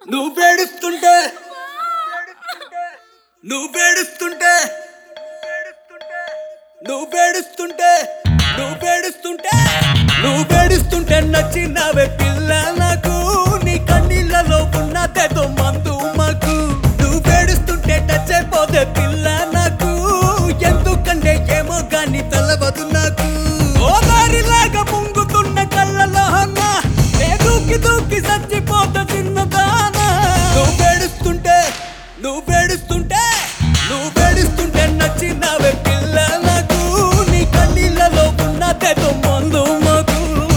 నువ్వు పేడుస్తుంటే నువ్వు పేడుస్తుంటే నువ్వు పేడుస్తుంటే నువ్వు పేడుస్తుంటే నువ్వు పేడుస్తుంటే నచ్చినవే పిల్ల నాకు నీ కన్నీళ్ళలో ఉన్నదేదో మందు మాకు నువ్వు పేడుస్తుంటే టచ్ అయిపోతే పిల్ల నాకు ఎందుకంటే ఏమో గాని తెలవదు నాకు ఓదారిలాగా పొంగుతున్న కళ్ళలో అన్న నే దూకి దూకి చచ్చిపోతా చిన్నదానా నువ్వు పేడుస్తుంటే నువ్వు పేడుస్తుంటే నువ్వు పేడుస్తుంటే నచ్చినవే పిల్ల నాకు నీ కన్నీళ్ళలో ఉన్నదేదో మందు మాకు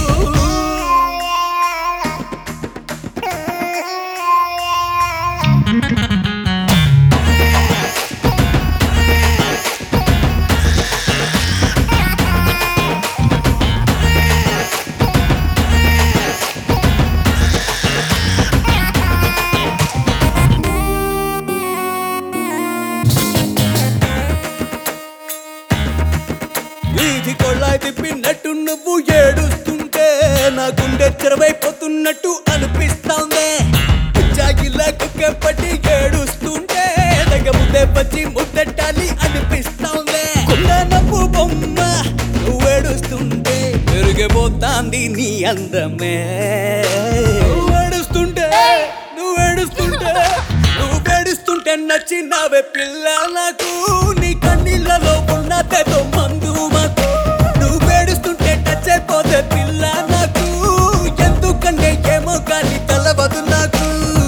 వీధి కొళ్ళాయి తిప్పినట్టు నువ్వు ఏడుస్తుంటే నా గుండె చెరవైపోతున్నట్టు అనిపిస్తోంది జాగిలా కుక్కెప్పటి ఏడుస్తుంటే దగ్గ ముద్దే పచ్చి ముద్దెట్టాలి అనిపిస్తోంది కుండ నవ్వు బొమ్మ నువ్వు ఏడుస్తుంటే పెరిగిపోతాంది నీ అందమే నువ్వు ఏడుస్తుంటే నువ్వు ఏడుస్తుంటే నువ్వు పేడుస్తుంటే నచ్చినవే పిల్ల నాకు నీ కన్నీళ్ళలో ఉన్నదేదో మందు మాకు నువ్వు పేడుస్తుంటే టచ్ అయిపోతే పిల్ల నాకు ఎందుకంటే ఏమో కానీ తెలవదు నాకు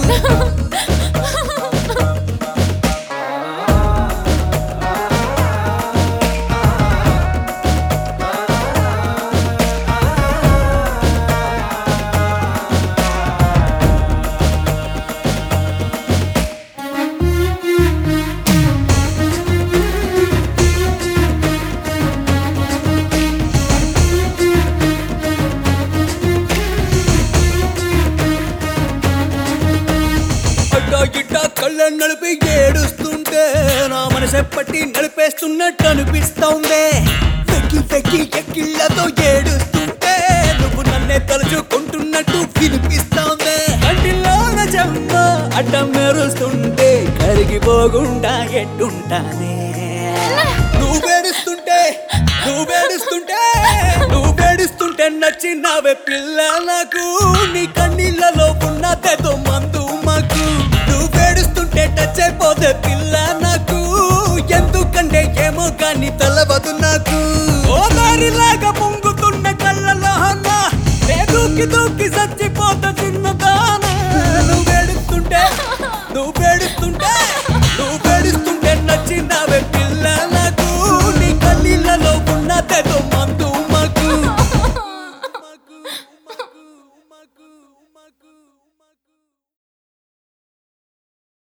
అడ్డా గిడ్డ కళ్ళ నడిపి ఏడుస్తుంటే నా మనసు ఎప్పటి నడిపేస్తున్నట్టు అనిపిస్తోంది వెక్కి వెక్కి ఎక్కిళ్ళతో ఏడుస్తుంటే నువ్వు నన్నే తలుచుకుంటున్నట్టు వినిపిస్తోంది కంటిలోన చెమ్మ అడ్డం మెరుస్తుంటే కరిగిపోకుండా ఎట్టుంటానే నువ్వు వేడుస్తుంటే నువ్వు వేడుస్తుంటే నువ్వు వేడుస్తుంటే నచ్చినవే పిల్ల నాకు నీ కన్నీళ్ళలో ఉన్నదేదో మందు మాకు నువ్వు వేడుస్తుంటే టచ్ అయిపోతే పిల్ల నాకు ఎందుకంటే ఏమో కానీ తెలవదు నాకు ఓదారిలాగా పొంగుతున్న కళ్ళలో అన్న నే దూకి దూకి చచ్చిపోతా చిన్నదానా నువ్వు వేడుస్తుంటే నువ్వు పేడుస్తుంటే నువ్వు పేడుస్తుంటే నచ్చినవే